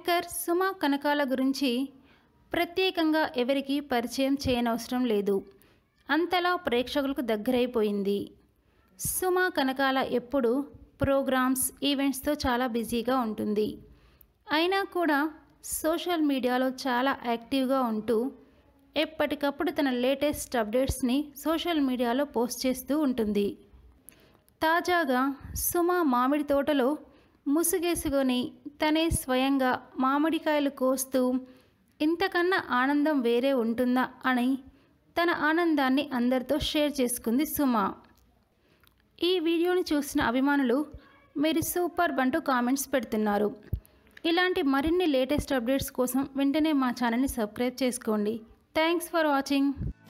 anchor సుమా కనకాల గురించి ప్రత్యేకంగా ఎవరికి పరిచయం చేయనవసరం లేదు అంతలా ప్రేక్షకులకు దగ్గరైపోయింది సుమా కనకాల ఎప్పుడు ప్రోగ్రామ్స్ ఈవెంట్స్తో చాలా బిజీగా ఉంటుంది అయినా కూడా సోషల్ మీడియాలో చాలా యాక్టివ్గా ఉంటూ ఎప్పటికప్పుడు తన లేటెస్ట్ అప్డేట్స్ని సోషల్ మీడియాలో పోస్ట్ చేస్తూ ఉంటుంది తాజాగా సుమ మామిడి తోటలో ముసుగేసుకొని తనే స్వయంగా మామిడికాయలు కోస్తూ ఇంతకన్నా ఆనందం వేరే ఉంటుందా అని తన ఆనందాన్ని అందరితో షేర్ చేసుకుంది సుమ ఈ వీడియోని చూసిన అభిమానులు మీరు సూపర్ అంటూ కామెంట్స్ పెడుతున్నారు ఇలాంటి మరిన్ని లేటెస్ట్ అప్డేట్స్ కోసం వెంటనే మా ఛానల్ని సబ్స్క్రైబ్ చేసుకోండి థ్యాంక్స్ ఫర్ వాచింగ్